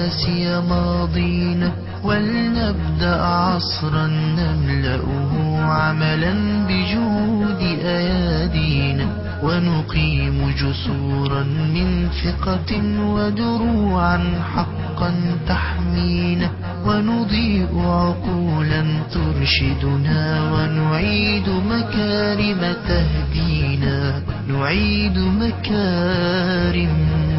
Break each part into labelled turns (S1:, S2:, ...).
S1: ناسي ماضينا ولنبدأ عصرا نملأه عملا بجود أيادينا ونقيم جسورا من ثقة ودروعا حقا تحمينا ونضيء عقولا ترشدنا ونعيد مكارم تهدينا نعيد مكارم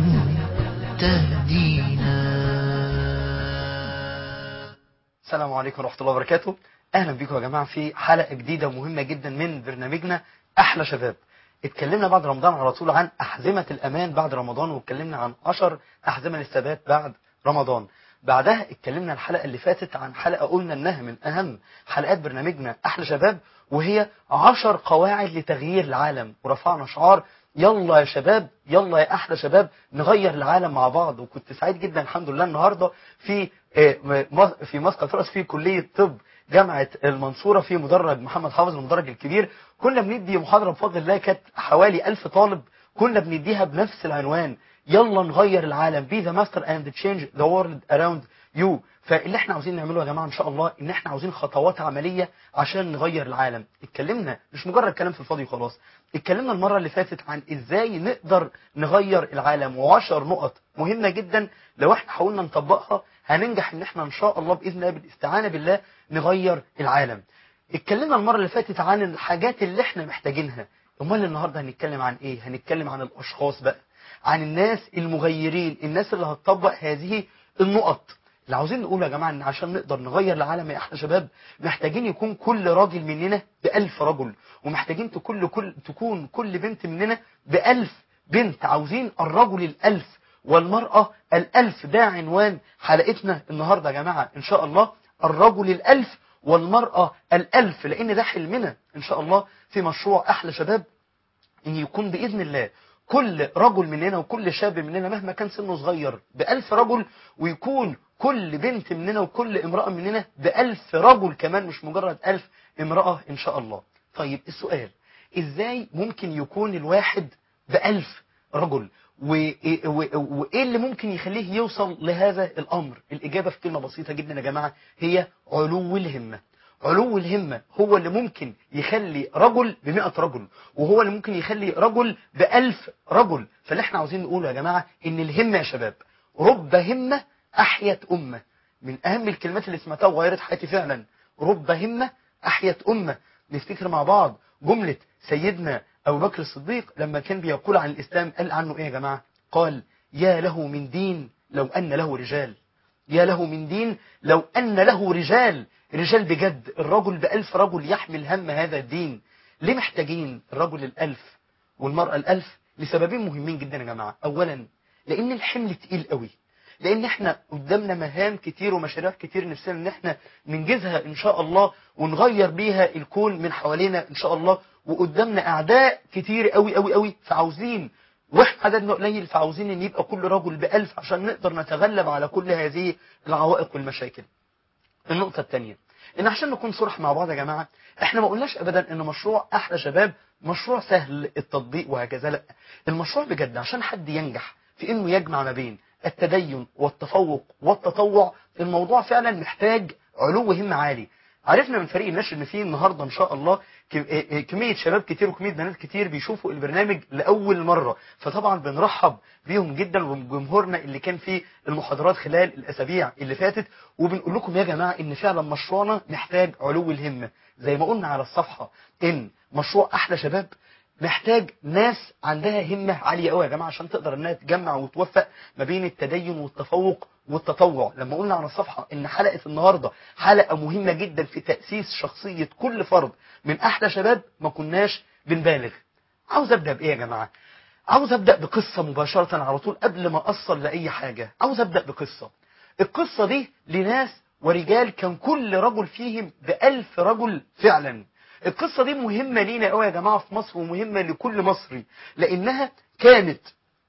S1: تهدينا
S2: السلام عليكم ورحمة الله وبركاته أهلا بكم يا جماعة في حلقة جديدة ومهمة جدا من برنامجنا أحلى شباب اتكلمنا بعد رمضان على طول عن أحزمة الأمان بعد رمضان واتكلمنا عن 10 أحزمة للثبات بعد رمضان بعدها اتكلمنا الحلقة اللي فاتت عن حلقة قلنا إنها من أهم حلقات برنامجنا أحلى شباب وهي 10 قواعد لتغيير العالم ورفعنا شعار يلا يا شباب يلا يا احلى شباب نغير العالم مع بعض وكنت سعيد جدا الحمد لله النهارده في آه، م- في مسقط راس في كليه طب جامعه المنصوره في مدرج محمد حافظ المدرج الكبير كنا بندي محاضره بفضل الله كانت حوالي ألف طالب كنا بنديها بنفس العنوان يلا نغير العالم be the master and change the world around you فاللي احنا عاوزين نعمله يا جماعه ان شاء الله ان احنا عاوزين خطوات عمليه عشان نغير العالم اتكلمنا مش مجرد كلام في الفاضي وخلاص اتكلمنا المره اللي فاتت عن ازاي نقدر نغير العالم وعشر نقط مهمه جدا لو احنا حاولنا نطبقها هننجح ان احنا ان شاء الله باذن الله بالاستعانه بالله نغير العالم اتكلمنا المره اللي فاتت عن الحاجات اللي احنا محتاجينها امال النهارده هنتكلم عن ايه هنتكلم عن الاشخاص بقى عن الناس المغيرين الناس اللي هتطبق هذه النقط اللي عاوزين نقول يا جماعة ان عشان نقدر نغير العالم يا احلى شباب محتاجين يكون كل راجل مننا بألف رجل ومحتاجين تكون كل تكون كل بنت مننا بألف بنت عاوزين الرجل الألف والمرأة الألف ده عنوان حلقتنا النهاردة يا جماعة ان شاء الله الرجل الألف والمرأة الألف لأن ده حلمنا ان شاء الله في مشروع أحلى شباب ان يكون باذن الله كل رجل مننا وكل شاب مننا مهما كان سنه صغير بألف رجل ويكون كل بنت مننا وكل امرأة مننا بألف رجل كمان مش مجرد ألف امرأة إن شاء الله طيب السؤال إزاي ممكن يكون الواحد بألف رجل وإيه و- وإيه اللي ممكن يخليه يوصل لهذا الأمر الإجابة في كلمة بسيطة جدا يا جماعة هي علو الهمة علو الهمة هو اللي ممكن يخلي رجل بمئة رجل وهو اللي ممكن يخلي رجل بألف رجل فاللي احنا عاوزين نقوله يا جماعة ان الهمة يا شباب رب همة أحيت أمة من أهم الكلمات اللي سمعتها وغيرت حياتي فعلا رب همة أحيت أمة نفتكر مع بعض جملة سيدنا أبو بكر الصديق لما كان بيقول عن الإسلام قال عنه إيه يا جماعة قال يا له من دين لو أن له رجال يا له من دين لو أن له رجال رجال بجد الرجل بألف رجل يحمل هم هذا الدين ليه محتاجين الرجل الألف والمرأة الألف لسببين مهمين جدا يا جماعة أولا لأن الحمل تقيل قوي لأن احنا قدامنا مهام كتير ومشاريع كتير نفسنا ان احنا ننجزها ان شاء الله ونغير بيها الكون من حوالينا ان شاء الله وقدامنا أعداء كتير قوي قوي قوي فعاوزين واحنا عددنا قليل فعاوزين ان يبقى كل رجل بألف عشان نقدر نتغلب على كل هذه العوائق والمشاكل النقطة الثانية ان عشان نكون صرح مع بعض يا جماعة احنا ما قلناش ابدا ان مشروع احلى شباب مشروع سهل التطبيق وهكذا لا المشروع بجد عشان حد ينجح في انه يجمع ما بين التدين والتفوق والتطوع الموضوع فعلا محتاج علو همة عالي عرفنا من فريق النشر ان في النهارده ان شاء الله كم- إيه إيه كميه شباب كتير وكميه بنات كتير بيشوفوا البرنامج لاول مره فطبعا بنرحب بيهم جدا وبجمهورنا اللي كان في المحاضرات خلال الاسابيع اللي فاتت وبنقول لكم يا جماعه ان فعلا مشروعنا محتاج علو الهمه زي ما قلنا على الصفحه ان مشروع احلى شباب محتاج ناس عندها همة عالية قوي يا جماعة عشان تقدر انها تجمع وتوفق ما بين التدين والتفوق والتطوع لما قلنا على الصفحة ان حلقة النهاردة حلقة مهمة جدا في تأسيس شخصية كل فرد من احلى شباب ما كناش بنبالغ عاوز ابدأ بايه يا جماعة عاوز ابدأ بقصة مباشرة على طول قبل ما اصل لأي حاجة عاوز ابدأ بقصة القصة دي لناس ورجال كان كل رجل فيهم بألف رجل فعلا القصة دي مهمة لينا قوي يا جماعة في مصر ومهمة لكل مصري لأنها كانت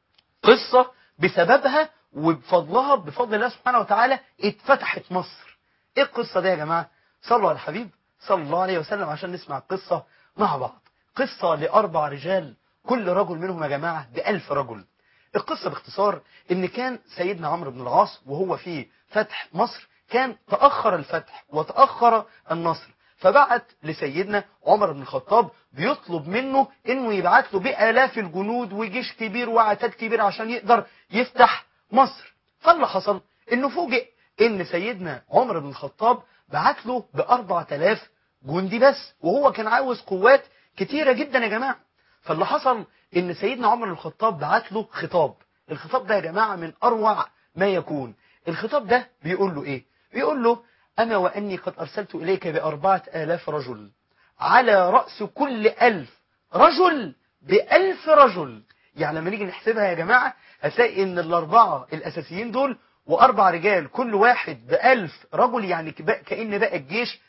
S2: قصة بسببها وبفضلها بفضل الله سبحانه وتعالى اتفتحت مصر ايه القصة دي يا جماعة صلوا على الحبيب صلى الله عليه وسلم عشان نسمع القصة مع بعض قصة لأربع رجال كل رجل منهم يا جماعة بألف رجل القصة باختصار ان كان سيدنا عمرو بن العاص وهو في فتح مصر كان تأخر الفتح وتأخر النصر فبعت لسيدنا عمر بن الخطاب بيطلب منه انه يبعت له بآلاف الجنود وجيش كبير وعتاد كبير عشان يقدر يفتح مصر فاللي حصل انه فوجئ ان سيدنا عمر بن الخطاب بعت له بأربعة آلاف جندي بس وهو كان عاوز قوات كتيرة جدا يا جماعة فاللي حصل ان سيدنا عمر بن الخطاب بعت له خطاب الخطاب ده يا جماعة من أروع ما يكون الخطاب ده بيقول له ايه بيقول له أنا وأني قد أرسلت إليك بأربعة آلاف رجل على رأس كل ألف رجل بألف رجل يعني لما نيجي نحسبها يا جماعة هتلاقي ان الأربعة الأساسيين دول وأربع رجال كل واحد بألف رجل يعني كبا- كأن بقى الجيش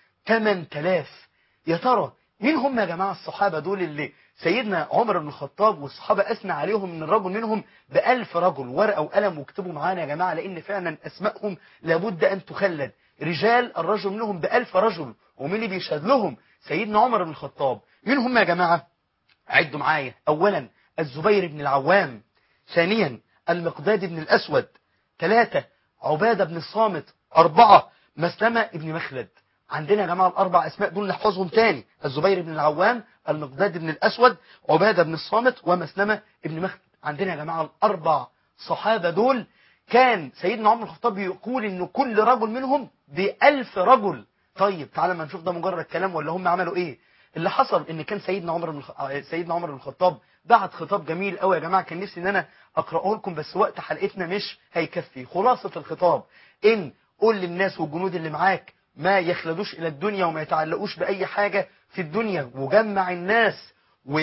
S2: 8000 يا ترى مين هم يا جماعة الصحابة دول اللي سيدنا عمر بن الخطاب والصحابة أثنى عليهم من الرجل منهم بألف رجل ورقة وقلم واكتبوا معانا يا جماعة لأن فعلا أسمائهم لابد أن تخلد رجال الرجل منهم بألف رجل ومين اللي بيشهد لهم سيدنا عمر بن الخطاب مين هم يا جماعة عدوا معايا أولا الزبير بن العوام ثانيا المقداد بن الأسود ثلاثة عبادة بن الصامت أربعة مسلمة بن مخلد عندنا يا جماعة الأربع أسماء دول نحفظهم تاني الزبير بن العوام المقداد بن الأسود عبادة بن الصامت ومسلمة بن مخلد عندنا يا جماعة الأربع صحابة دول كان سيدنا عمر الخطاب يقول إن كل رجل منهم بألف رجل طيب تعالى ما نشوف ده مجرد كلام ولا هم عملوا إيه اللي حصل ان كان سيدنا عمر بن الخ... سيدنا عمر بن الخطاب بعت خطاب جميل قوي يا جماعه كان نفسي ان انا اقراه لكم بس وقت حلقتنا مش هيكفي خلاصه الخطاب ان قول للناس والجنود اللي معاك ما يخلدوش الى الدنيا وما يتعلقوش باي حاجه في الدنيا وجمع الناس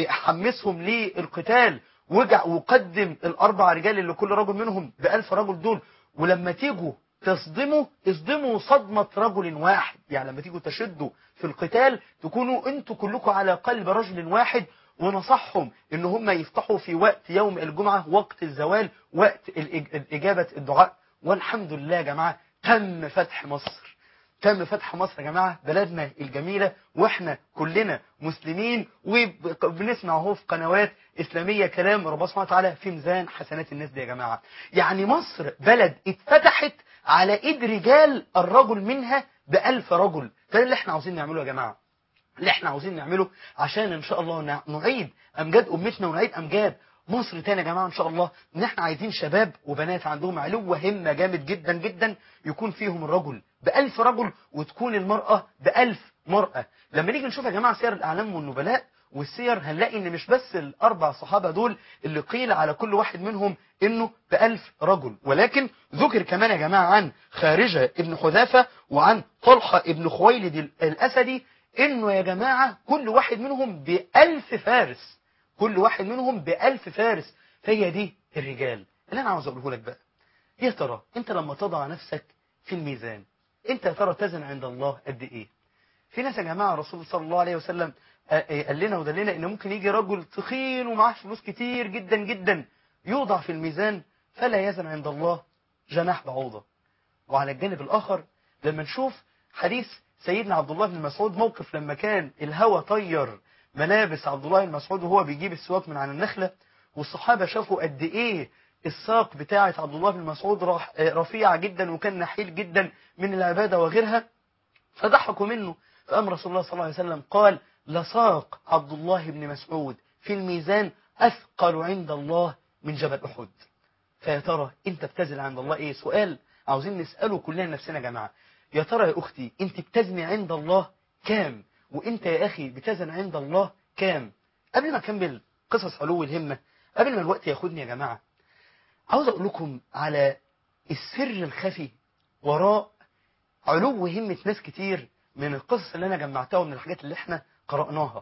S2: وحمسهم للقتال وجع وقدم الاربع رجال اللي كل رجل منهم بألف رجل دول ولما تيجوا تصدموا اصدموا صدمة رجل واحد يعني لما تيجوا تشدوا في القتال تكونوا انتوا كلكم على قلب رجل واحد ونصحهم ان هم يفتحوا في وقت يوم الجمعة وقت الزوال وقت الإج- إجابة الدعاء والحمد لله يا جماعة تم فتح مصر تم فتح مصر يا جماعة بلدنا الجميلة واحنا كلنا مسلمين وبنسمع اهو في قنوات إسلامية كلام ربنا سبحانه وتعالى في ميزان حسنات الناس دي يا جماعة يعني مصر بلد اتفتحت على ايد رجال الرجل منها بألف رجل ده اللي احنا عاوزين نعمله يا جماعة اللي احنا عاوزين نعمله عشان ان شاء الله نع- نعيد امجاد امتنا ونعيد امجاد مصر تاني يا جماعه ان شاء الله ان احنا عايزين شباب وبنات عندهم علو وهمه جامد جدا جدا يكون فيهم الرجل بألف رجل وتكون المرأة بألف مرأة لما نيجي نشوف يا جماعه سير الاعلام والنبلاء والسير هنلاقي ان مش بس الاربع صحابه دول اللي قيل على كل واحد منهم انه بألف رجل ولكن ذكر كمان يا جماعه عن خارجه ابن حذافه وعن طلحه ابن خويلد الاسدي انه يا جماعة كل واحد منهم بألف فارس كل واحد منهم بألف فارس فهي دي الرجال اللي انا عاوز اقوله لك بقى يا ترى انت لما تضع نفسك في الميزان انت يا ترى تزن عند الله قد ايه في ناس يا جماعة الرسول صلى الله عليه وسلم آه، آه، قال لنا ودلنا ان ممكن يجي رجل تخين ومعاه فلوس كتير جدا جدا يوضع في الميزان فلا يزن عند الله جناح بعوضة وعلى الجانب الآخر لما نشوف حديث سيدنا عبد الله بن مسعود موقف لما كان الهوى طير ملابس عبد الله بن مسعود وهو بيجيب السواك من على النخلة والصحابة شافوا قد ايه الساق بتاعة عبد الله بن مسعود راح- آه، رفيعة جدا وكان نحيل جدا من العبادة وغيرها فضحكوا منه فأمر رسول الله صلى الله عليه وسلم قال لساق عبد الله بن مسعود في الميزان أثقل عند الله من جبل أحد فيا ترى انت بتزن عند الله ايه سؤال عاوزين نسأله كلنا نفسنا يا جماعة يا ترى يا اختي انت بتزني عند الله كام وانت يا اخي بتزن عند الله كام قبل ما اكمل قصص علو الهمة قبل ما الوقت ياخدني يا جماعة عاوز اقول لكم على السر الخفي وراء علو همة ناس كتير من القصص اللي انا جمعتها ومن الحاجات اللي احنا قرأناها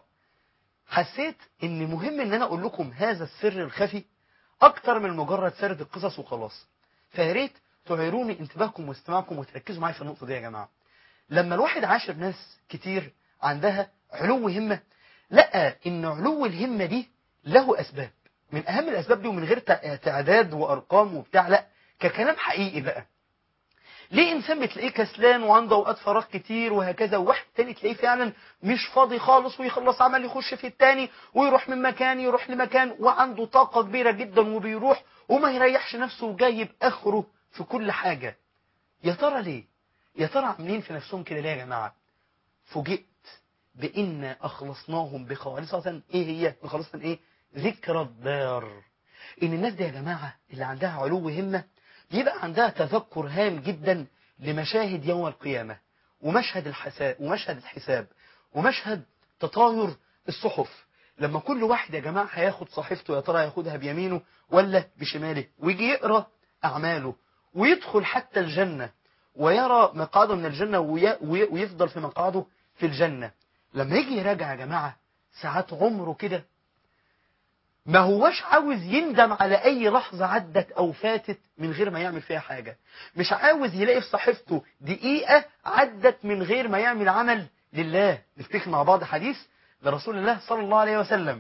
S2: حسيت ان مهم ان انا اقول لكم هذا السر الخفي اكتر من مجرد سرد القصص وخلاص فيا ريت تعيروني انتباهكم واستماعكم وتركزوا معايا في النقطه دي يا جماعه لما الواحد عاشر ناس كتير عندها علو همه لقى ان علو الهمه دي له اسباب من اهم الاسباب دي ومن غير تع- تعداد وارقام وبتاع لا ككلام حقيقي بقى ليه انسان بتلاقيه كسلان وعنده اوقات فراغ كتير وهكذا وواحد تاني تلاقيه فعلا مش فاضي خالص ويخلص عمل يخش في التاني ويروح من مكان يروح لمكان وعنده طاقة كبيرة جدا وبيروح وما يريحش نفسه وجايب اخره في كل حاجة يا ترى ليه يا ترى عاملين في نفسهم كده ليه يا جماعة فوجئت بإن أخلصناهم بخالصة إيه هي بخالصة إيه ذكرى الدار إن الناس دي يا جماعة اللي عندها علو همة بيبقى عندها تذكر هام جدا لمشاهد يوم القيامة ومشهد الحساب ومشهد الحساب ومشهد تطاير الصحف لما كل واحد يا جماعة هياخد صحيفته يا ترى هياخدها بيمينه ولا بشماله ويجي يقرأ أعماله ويدخل حتى الجنة ويرى مقعده من الجنة وي- وي- ويفضل في مقعده في الجنة لما يجي يراجع يا جماعة ساعات عمره كده ما هوش عاوز يندم على أي لحظة عدت أو فاتت من غير ما يعمل فيها حاجة مش عاوز يلاقي في صحيفته دقيقة عدت من غير ما يعمل عمل لله نفتكر مع بعض حديث لرسول الله صلى الله عليه وسلم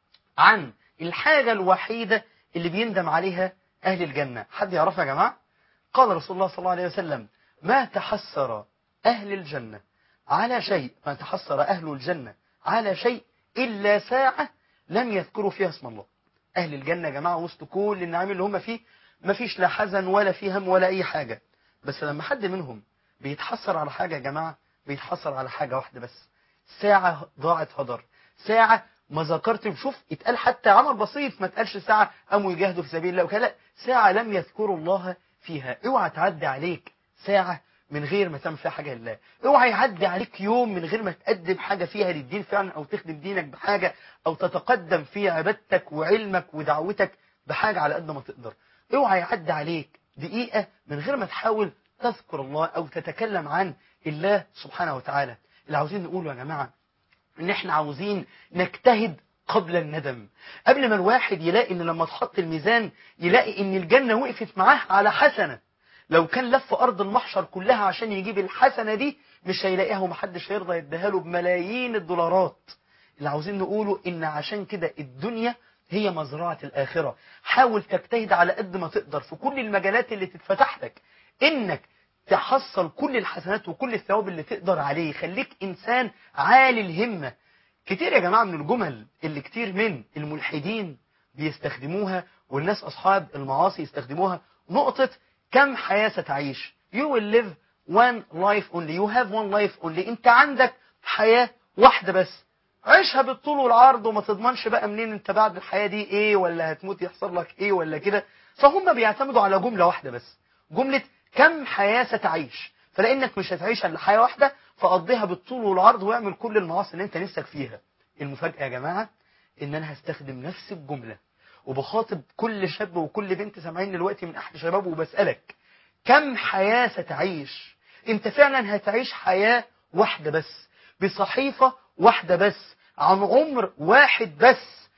S2: عن الحاجة الوحيدة اللي بيندم عليها أهل الجنة حد يعرفها يا جماعة قال رسول الله صلى الله عليه وسلم ما تحسر أهل الجنة على شيء ما تحسر أهل الجنة على شيء إلا ساعة لم يذكروا فيها اسم الله أهل الجنة يا جماعة وسط كل النعيم اللي هم فيه ما فيش لا حزن ولا فيه هم ولا أي حاجة بس لما حد منهم بيتحسر على حاجة يا جماعة بيتحسر على حاجة واحدة بس ساعة ضاعت هدر ساعة ما ذكرت شوف اتقال حتى عمل بسيط ما اتقالش ساعة قاموا يجاهدوا في سبيل الله وكده لا ساعة لم يذكروا الله فيها اوعى تعدي عليك ساعة من غير ما تعمل فيها حاجة لله اوعى يعدي عليك يوم من غير ما تقدم حاجة فيها للدين فعلا او تخدم دينك بحاجة او تتقدم في عبادتك وعلمك ودعوتك بحاجة على قد ما تقدر اوعى يعدي عليك دقيقة من غير ما تحاول تذكر الله او تتكلم عن الله سبحانه وتعالى اللي عاوزين نقوله يا جماعة ان احنا عاوزين نجتهد قبل الندم قبل ما الواحد يلاقي ان لما تحط الميزان يلاقي ان الجنة وقفت معاه على حسنة لو كان لف ارض المحشر كلها عشان يجيب الحسنة دي مش هيلاقيها ومحدش هيرضى يديها له بملايين الدولارات اللي عاوزين نقوله ان عشان كده الدنيا هي مزرعة الآخرة حاول تجتهد على قد ما تقدر في كل المجالات اللي تتفتح لك انك تحصل كل الحسنات وكل الثواب اللي تقدر عليه خليك انسان عالي الهمة كتير يا جماعة من الجمل اللي كتير من الملحدين بيستخدموها والناس أصحاب المعاصي يستخدموها نقطة كم حياة ستعيش you will live one life only you have one life only انت عندك حياة واحدة بس عيشها بالطول والعرض وما تضمنش بقى منين انت بعد الحياة دي ايه ولا هتموت يحصل لك ايه ولا كده فهم بيعتمدوا على جملة واحدة بس جملة كم حياة ستعيش فلانك مش هتعيش الا حياة واحدة فقضيها بالطول والعرض واعمل كل المعاصي اللي انت نفسك فيها المفاجأة يا جماعة ان انا هستخدم نفس الجملة وبخاطب كل شاب وكل بنت سامعين دلوقتي من احد شباب وبسألك كم حياة ستعيش انت فعلا هتعيش حياة واحدة بس بصحيفة واحدة بس عن عمر واحد بس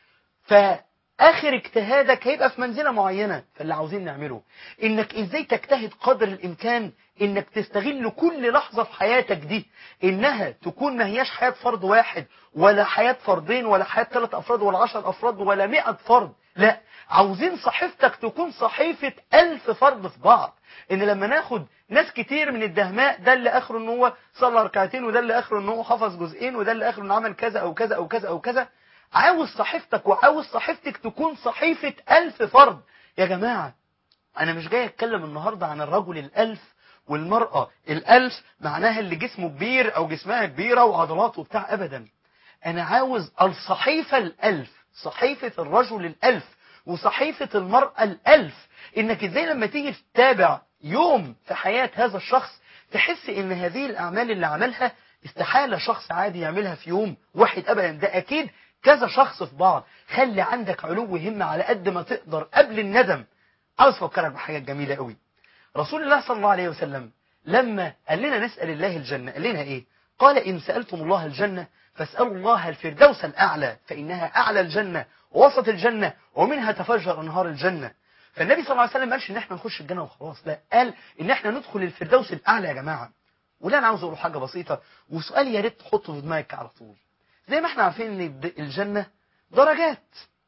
S2: فآخر اجتهادك هيبقى في منزلة معينة فاللي عاوزين نعمله انك ازاي تجتهد قدر الامكان انك تستغل كل لحظة في حياتك دي انها تكون ما هياش حياة فرد واحد ولا حياة فردين ولا حياة ثلاث افراد ولا عشر افراد ولا مئة فرد لا عاوزين صحيفتك تكون صحيفة ألف فرد في بعض ان لما ناخد ناس كتير من الدهماء ده اللي اخره ان هو صلى ركعتين وده اللي اخره ان هو حفظ جزئين وده اللي اخره انه عمل كذا او كذا او كذا او كذا عاوز صحيفتك وعاوز صحيفتك تكون صحيفة ألف فرد يا جماعة أنا مش جاي أتكلم النهاردة عن الرجل الألف والمرأة الألف معناها اللي جسمه كبير أو جسمها كبيرة وعضلاته بتاع أبدا أنا عاوز الصحيفة الألف صحيفة الرجل الألف وصحيفة المرأة الألف إنك إزاي لما تيجي تتابع يوم في حياة هذا الشخص تحس إن هذه الأعمال اللي عملها استحالة شخص عادي يعملها في يوم واحد أبدا ده أكيد كذا شخص في بعض خلي عندك علو همة على قد ما تقدر قبل الندم عاوز أفكرك بحاجة جميلة قوي رسول الله صلى الله عليه وسلم لما قال لنا نسأل الله الجنة قال لنا إيه قال إن سألتم الله الجنة فاسألوا الله الفردوس الأعلى فإنها أعلى الجنة ووسط الجنة ومنها تفجر أنهار الجنة فالنبي صلى الله عليه وسلم قالش إن احنا نخش الجنة وخلاص لا قال إن احنا ندخل الفردوس الأعلى يا جماعة ولا أنا عاوز أقول حاجة بسيطة وسؤال يا ريت تحطه في دماغك على طول زي ما احنا عارفين ان الد- الجنة درجات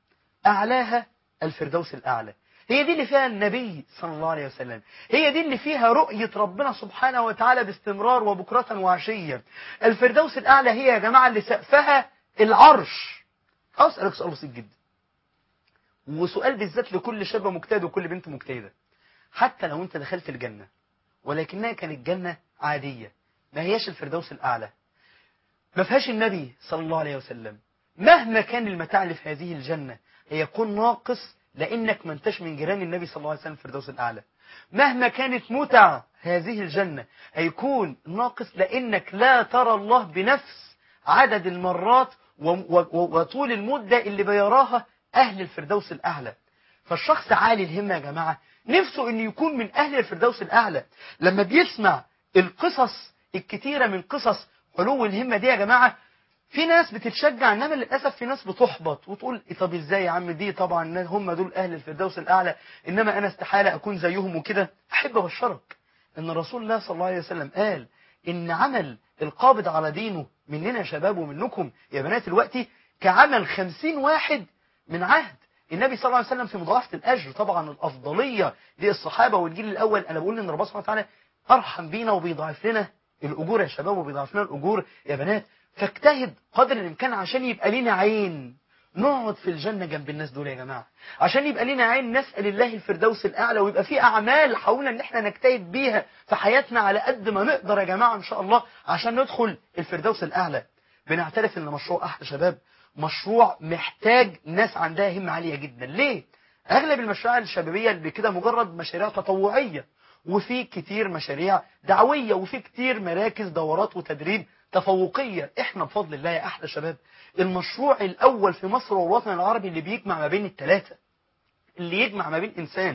S2: اعلاها الفردوس الاعلى هي دي اللي فيها النبي صلى الله عليه وسلم هي دي اللي فيها رؤية ربنا سبحانه وتعالى باستمرار وبكرة وعشية الفردوس الاعلى هي يا جماعة اللي سقفها العرش عاوز اسألك سؤال بسيط جدا وسؤال بالذات لكل شاب مجتهد وكل بنت مجتهدة حتى لو انت دخلت الجنة ولكنها كانت جنة عادية ما هياش الفردوس الأعلى ما فيهاش النبي صلى الله عليه وسلم مهما كان المتاع اللي في هذه الجنة هيكون ناقص لأنك ما انتش من جيران النبي صلى الله عليه وسلم في الفردوس الأعلى مهما كانت متع هذه الجنة هيكون ناقص لأنك لا ترى الله بنفس عدد المرات و- و- وطول المدة اللي بيراها أهل الفردوس الأعلى فالشخص عالي الهمة يا جماعة نفسه أن يكون من أهل الفردوس الأعلى لما بيسمع القصص الكتيرة من قصص علو الهمة دي يا جماعة في ناس بتتشجع انما للاسف في ناس بتحبط وتقول إيه طب ازاي يا عم دي طبعا هم دول اهل الفردوس الاعلى انما انا استحاله اكون زيهم وكده احب ابشرك ان رسول الله صلى الله عليه وسلم قال ان عمل القابض على دينه مننا يا شباب ومنكم يا بنات الوقت كعمل خمسين واحد من عهد النبي صلى الله عليه وسلم في مضاعفة الأجر طبعا الأفضلية للصحابة والجيل الأول أنا بقول إن ربنا سبحانه وتعالى أرحم بينا وبيضاعف لنا الأجور يا شباب وبيضاعف لنا الأجور يا بنات فاجتهد قدر الإمكان عشان يبقى لنا عين نقعد في الجنة جنب الناس دول يا جماعة عشان يبقى لنا عين نسأل الله الفردوس الأعلى ويبقى في أعمال حاولنا إن احنا نجتهد بيها في حياتنا على قد ما نقدر يا جماعة إن شاء الله عشان ندخل الفردوس الأعلى بنعترف إن مشروع أحلى شباب مشروع محتاج ناس عندها همة عالية جدا ليه؟ أغلب المشاريع الشبابية اللي كده مجرد مشاريع تطوعية وفي كتير مشاريع دعوية وفي كتير مراكز دورات وتدريب تفوقية احنا بفضل الله يا أحلى شباب المشروع الأول في مصر والوطن العربي اللي بيجمع ما بين الثلاثة اللي يجمع ما بين إنسان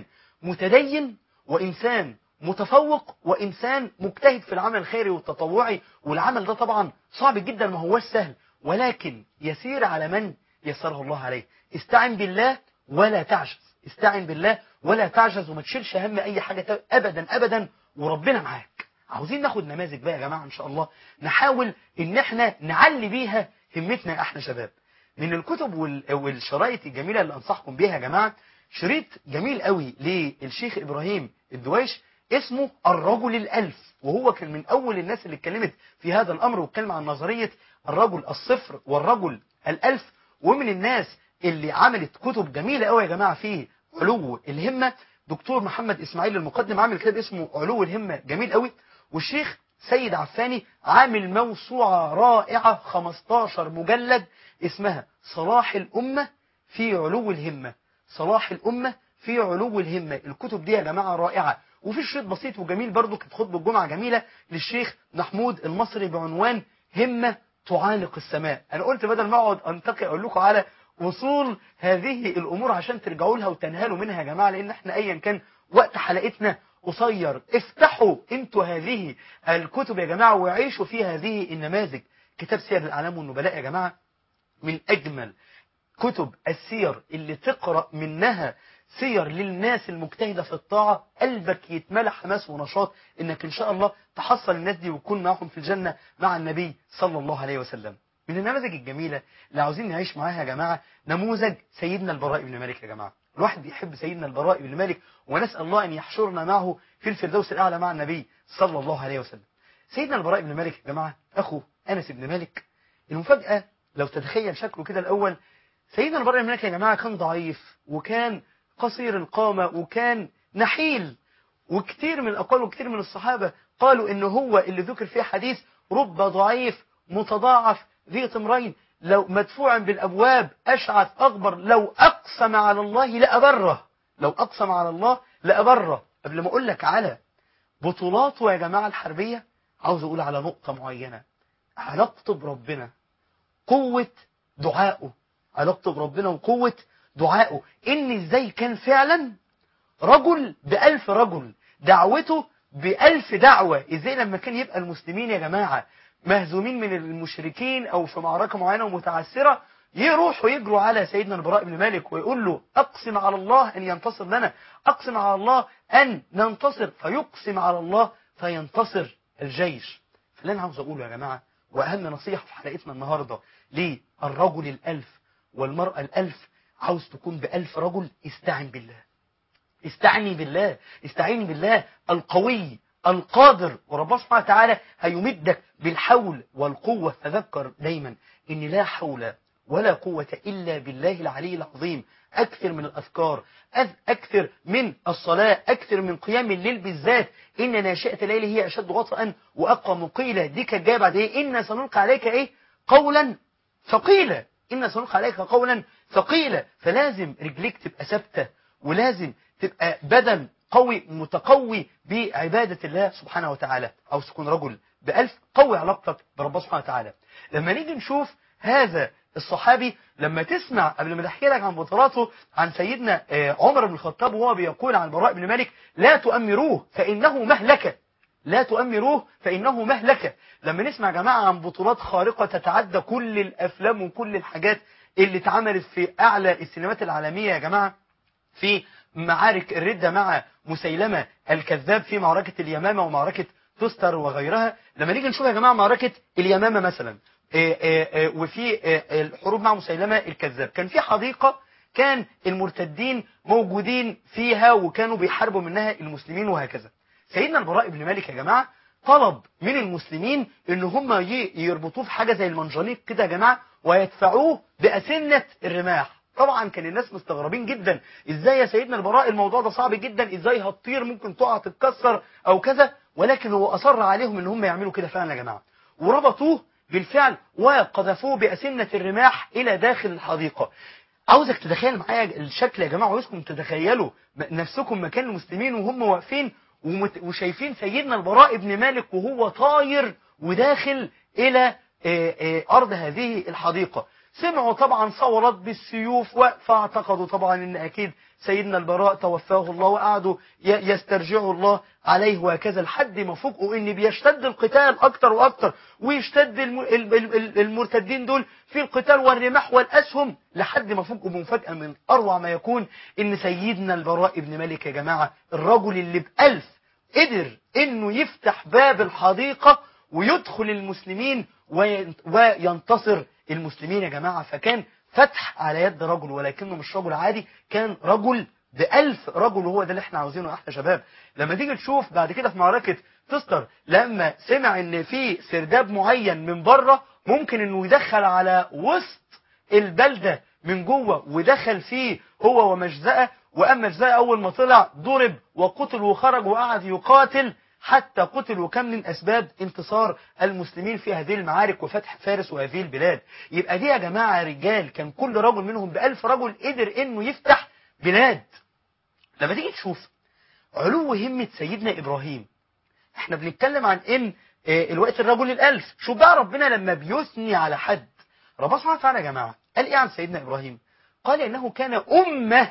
S2: متدين وإنسان متفوق وإنسان مجتهد في العمل الخيري والتطوعي والعمل ده طبعا صعب جدا ما هوش سهل ولكن يسير على من يسره الله عليه استعن بالله ولا تعجز استعن بالله ولا تعجز وما تشيلش هم أي حاجة أبدا أبدا وربنا معاك عاوزين ناخد نماذج بقى يا جماعة إن شاء الله نحاول إن احنا نعلي بيها همتنا يا احنا شباب من الكتب وال- والشرايط الجميلة اللي أنصحكم بيها يا جماعة شريط جميل قوي للشيخ إبراهيم الدويش اسمه الرجل الألف وهو كان من أول الناس اللي اتكلمت في هذا الأمر واتكلم عن نظرية الرجل الصفر والرجل الألف ومن الناس اللي عملت كتب جميلة قوي يا جماعة في علو الهمة دكتور محمد إسماعيل المقدم عامل كتاب اسمه علو الهمة جميل قوي والشيخ سيد عفاني عامل موسوعة رائعة 15 مجلد اسمها صلاح الأمة في علو الهمة صلاح الأمة في علو الهمة الكتب دي يا جماعة رائعة وفي شريط بسيط وجميل برضو كانت خطبة الجمعة جميلة للشيخ محمود المصري بعنوان همة تعانق السماء أنا قلت بدل ما أقعد أنتقي أقول لكم على وصول هذه الأمور عشان ترجعوا لها وتنهلوا منها يا جماعة لأن احنا أيا كان وقت حلقتنا قصير افتحوا انتوا هذه الكتب يا جماعة وعيشوا في هذه النماذج كتاب سير الأعلام والنبلاء يا جماعة من أجمل كتب السير اللي تقرأ منها سير للناس المجتهدة في الطاعة قلبك يتملى حماس ونشاط انك ان شاء الله تحصل الناس دي وتكون معهم في الجنة مع النبي صلى الله عليه وسلم من النماذج الجميلة اللي عاوزين نعيش معاها يا جماعة نموذج سيدنا البراء بن مالك يا جماعة الواحد بيحب سيدنا البراء بن مالك ونسأل الله أن يحشرنا معه في الفردوس الأعلى مع النبي صلى الله عليه وسلم سيدنا البراء بن مالك يا جماعة أخو أنس بن مالك المفاجأة لو تتخيل شكله كده الأول سيدنا البراء بن مالك يا جماعة كان ضعيف وكان قصير القامة وكان نحيل وكتير من الأقوال وكتير من الصحابة قالوا إن هو اللي ذكر فيه حديث رب ضعيف متضاعف ذي طمرين لو مدفوعا بالأبواب أشعث أغبر لو أقسم على الله لأبره لو أقسم على الله لأبره قبل ما أقول لك على بطولاته يا جماعة الحربية عاوز أقول على نقطة معينة علاقته بربنا قوة دعائه علاقته بربنا وقوة دعائه إن إزاي كان فعلا رجل بألف رجل دعوته بألف دعوة إزاي لما كان يبقى المسلمين يا جماعة مهزومين من المشركين أو في معركة معينة ومتعسرة يروحوا يجروا على سيدنا البراء بن مالك ويقول له أقسم على الله أن ينتصر لنا أقسم على الله أن ننتصر فيقسم على الله فينتصر الجيش فاللي أنا عاوز أقوله يا جماعة وأهم نصيحة في حلقتنا النهاردة للرجل الألف والمرأة الألف عاوز تكون بألف رجل استعن بالله استعني بالله استعيني بالله القوي القادر وربنا سبحانه وتعالى هيمدك بالحول والقوة تذكر دايما ان لا حول ولا قوة إلا بالله العلي العظيم أكثر من الأذكار أذ- أكثر من الصلاة أكثر من قيام الليل بالذات إن ناشئة الليل هي أشد وطئا وأقوى مقيلة دي كانت جاية بعد إيه إن سنلقي عليك إيه قولا ثقيلا إن سنلقي عليك قولا ثقيلا فلازم رجليك تبقى ثابتة ولازم تبقى بدن قوي متقوي بعبادة الله سبحانه وتعالى أو تكون رجل بألف قوي علاقتك بربنا سبحانه وتعالى لما نيجي نشوف هذا الصحابي لما تسمع قبل ما نحكي لك عن بطولاته عن سيدنا آه، عمر بن الخطاب وهو بيقول عن البراء بن مالك لا تؤمروه فإنه مهلكة لا تؤمروه فإنه مهلكة لما نسمع يا جماعة عن بطولات خارقة تتعدى كل الأفلام وكل الحاجات اللي اتعملت في أعلى السينمات العالمية يا جماعة في معارك الردة مع مسيلمة الكذاب في معركة اليمامة ومعركة تستر وغيرها لما نيجي نشوف يا جماعة معركة اليمامة مثلا إيه إيه إيه وفي إيه الحروب مع مسيلمة الكذاب كان في حديقة كان المرتدين موجودين فيها وكانوا بيحاربوا منها المسلمين وهكذا سيدنا البراء بن مالك يا جماعة طلب من المسلمين ان هم ي- يربطوه في حاجة زي المنجنيق كده يا جماعة ويدفعوه بأسنة الرماح طبعا كان الناس مستغربين جدا ازاي يا سيدنا البراء الموضوع ده صعب جدا ازاي هتطير ممكن تقع تتكسر او كذا ولكن هو اصر عليهم ان هم يعملوا كده فعلا يا جماعة وربطوه بالفعل وقذفوه بأسنة الرماح الى داخل الحديقة عاوزك تتخيل معايا الشكل يا جماعة وعاوزكم تتخيلوا نفسكم مكان المسلمين وهم واقفين ومت- وشايفين سيدنا البراء بن مالك وهو طاير وداخل إلى آه، آه، أرض هذه الحديقة سمعوا طبعا صورات بالسيوف و- فاعتقدوا طبعا ان اكيد سيدنا البراء توفاه الله وقعدوا ي- يسترجعوا الله عليه وهكذا لحد ما فوجئوا ان بيشتد القتال اكتر واكتر ويشتد الم- ال- ال- ال- المرتدين دول في القتال والرماح والاسهم لحد ما فوجئوا بمفاجاه من اروع ما يكون ان سيدنا البراء بن مالك يا جماعه الرجل اللي بألف قدر انه يفتح باب الحديقة ويدخل المسلمين وين- وينتصر المسلمين يا جماعة فكان فتح على يد رجل ولكنه مش رجل عادي كان رجل بألف رجل وهو ده اللي احنا عاوزينه يا احلى شباب لما تيجي تشوف بعد كده في معركة تستر لما سمع ان في سرداب معين من بره ممكن انه يدخل على وسط البلدة من جوه ودخل فيه هو ومجزأة وأما مجزأة أول ما طلع ضرب وقتل وخرج وقعد يقاتل حتى قتل وكان من أسباب انتصار المسلمين في هذه المعارك وفتح فارس وهذه البلاد يبقى دي يا جماعة رجال كان كل رجل منهم بألف رجل قدر إنه يفتح بلاد لما تيجي تشوف علو همة سيدنا إبراهيم احنا بنتكلم عن ان آه، الوقت الرجل الألف شوف بقى ربنا لما بيثني على حد ربنا سبحانه وتعالى يا جماعة قال ايه عن سيدنا إبراهيم قال إنه كان أمة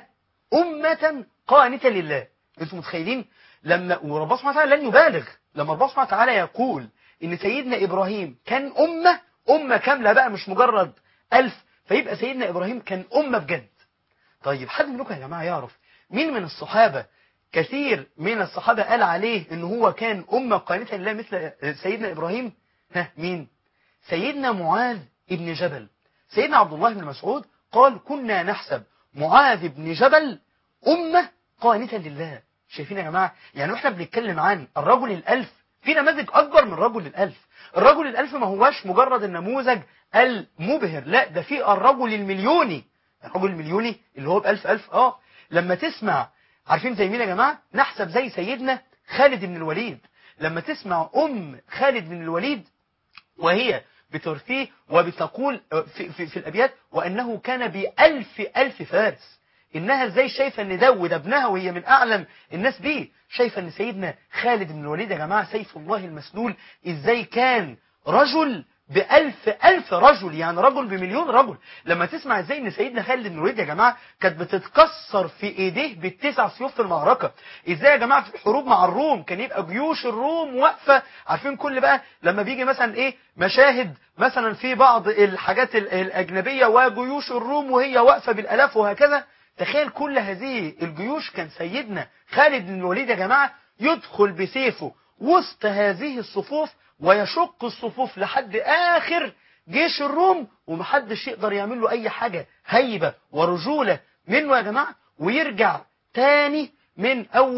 S2: أمة قانتة لله انتم متخيلين لما وربنا سبحانه وتعالى لن يبالغ لما ربنا سبحانه وتعالى يقول ان سيدنا إبراهيم كان أمة أمة كاملة بقى مش مجرد ألف فيبقى سيدنا إبراهيم كان أمة بجد طيب حد منكم يا جماعة يعرف مين من الصحابة كثير من الصحابة قال عليه ان هو كان أمة قانتة لله مثل سيدنا إبراهيم ها مين سيدنا معاذ ابن جبل سيدنا عبد الله بن مسعود قال كنا نحسب معاذ بن جبل أمة قانتة لله شايفين يا جماعة يعني واحنا بنتكلم عن الرجل الألف في نماذج أكبر من الرجل الألف الرجل الألف ما هواش مجرد النموذج المبهر لا ده في الرجل المليوني الرجل المليوني اللي هو بألف ألف اه لما تسمع عارفين زي مين يا جماعة نحسب زي سيدنا خالد بن الوليد لما تسمع أم خالد بن الوليد وهي بترثيه وبتقول في, في, في الأبيات وأنه كان بألف ألف فارس إنها ازاي شايفة ان ده وده ابنها وهي من أعلم الناس بيه شايفة ان سيدنا خالد بن الوليد يا جماعة سيف الله المسلول ازاي كان رجل بألف ألف رجل يعني رجل بمليون رجل لما تسمع ازاي ان سيدنا خالد بن الوليد يا جماعة كانت بتتكسر في ايديه بالتسع سيوف في المعركة ازاي يا جماعة في الحروب مع الروم كان يبقى جيوش الروم واقفة عارفين كل بقى لما بيجي مثلا ايه مشاهد مثلا في بعض الحاجات ال- الأجنبية وجيوش الروم وهي واقفة بالألاف وهكذا تخيل كل هذه الجيوش كان سيدنا خالد بن الوليد يا جماعة يدخل بسيفه وسط هذه الصفوف ويشق الصفوف لحد آخر جيش الروم ومحدش يقدر يعمل له أي حاجة هيبة ورجولة منه يا جماعة ويرجع تاني من أول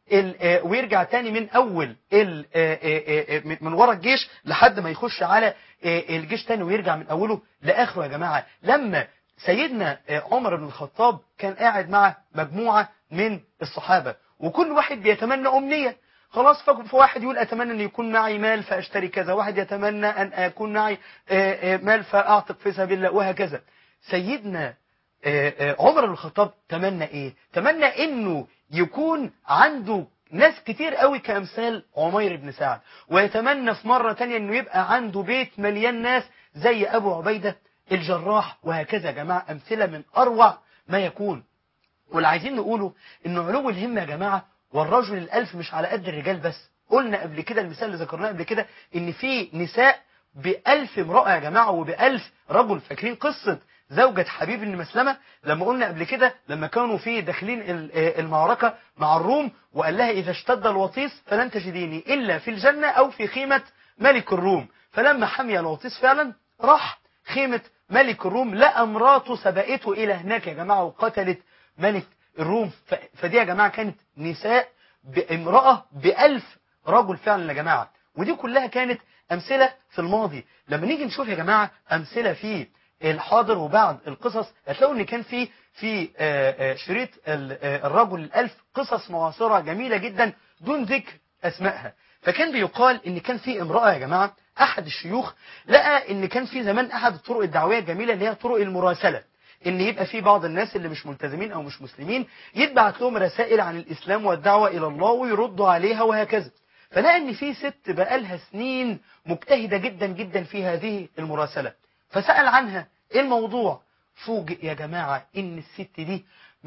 S2: ال- آه، ويرجع تاني من اول ال- آه، آه، آه، من- من ورا الجيش لحد ما يخش على آه، الجيش تاني ويرجع من اوله لاخره يا جماعه لما سيدنا آه، عمر بن الخطاب كان قاعد مع مجموعه من الصحابه وكل واحد بيتمنى امنيه خلاص فك- فواحد يقول اتمنى ان يكون معي مال فاشتري كذا واحد يتمنى ان اكون معي آه، آه، مال فاعتق في سبيل الله وهكذا سيدنا آه، آه، عمر بن الخطاب تمنى ايه تمنى انه يكون عنده ناس كتير قوي كامثال عمير بن سعد ويتمنى في مرة تانية انه يبقى عنده بيت مليان ناس زي ابو عبيدة الجراح وهكذا يا جماعة امثلة من اروع ما يكون واللي عايزين نقوله ان علو الهمة يا جماعة والرجل الالف مش على قد الرجال بس قلنا قبل كده المثال اللي ذكرناه قبل كده ان في نساء بألف امرأة يا جماعة وبألف رجل فاكرين قصة زوجة حبيب بن مسلمة لما قلنا قبل كده لما كانوا في داخلين ال- آه المعركة مع الروم وقال لها إذا اشتد الوطيس فلن تجديني إلا في الجنة أو في خيمة ملك الروم فلما حمي الوطيس فعلا راح خيمة ملك الروم لقى مراته سبقته إلى هناك يا جماعة وقتلت ملك الروم ف- فدي يا جماعة كانت نساء بامرأة بألف رجل فعلا يا جماعة ودي كلها كانت أمثلة في الماضي لما نيجي نشوف يا جماعة أمثلة في الحاضر وبعد القصص هتلاقوا ان كان في في آه، آه، شريط ال- آه، الرجل الألف قصص معاصرة جميلة جدا دون ذكر أسمائها فكان بيقال ان كان في امرأة يا جماعة أحد الشيوخ لقى ان كان في زمان أحد الطرق الدعوية الجميلة اللي هي طرق المراسلة ان يبقى في بعض الناس اللي مش ملتزمين او مش مسلمين يتبعت لهم رسائل عن الاسلام والدعوه الى الله ويردوا عليها وهكذا فلقى ان في ست بقالها سنين مجتهده جدا جدا في هذه المراسله فسال عنها ايه الموضوع فوجئ يا جماعه ان الست دي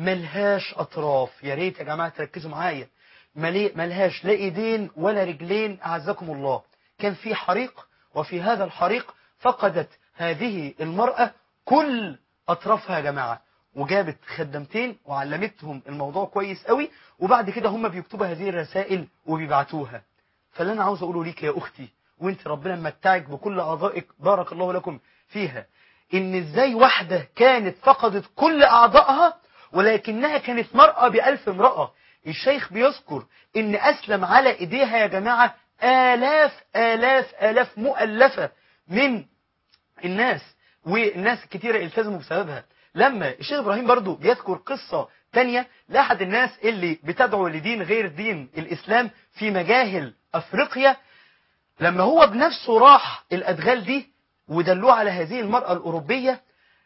S2: ملهاش اطراف يا ريت يا جماعه تركزوا معايا ملي- ملهاش لا ايدين ولا رجلين اعزكم الله كان في حريق وفي هذا الحريق فقدت هذه المرأة كل أطرافها يا جماعة وجابت خدمتين وعلمتهم الموضوع كويس قوي وبعد كده هم بيكتبوا هذه الرسائل وبيبعتوها فاللي أنا عاوز أقوله ليك يا أختي وانت ربنا متعك بكل أعضائك بارك الله لكم فيها إن إزاي واحدة كانت فقدت كل أعضائها ولكنها كانت مرأة بألف امرأة الشيخ بيذكر إن أسلم على إيديها يا جماعة آلاف آلاف آلاف مؤلفة من الناس والناس كتيرة التزموا بسببها لما الشيخ إبراهيم برضو بيذكر قصة تانية لأحد الناس اللي بتدعو لدين غير دين الإسلام في مجاهل أفريقيا لما هو بنفسه راح الأدغال دي ودلوه على هذه المرأة الأوروبية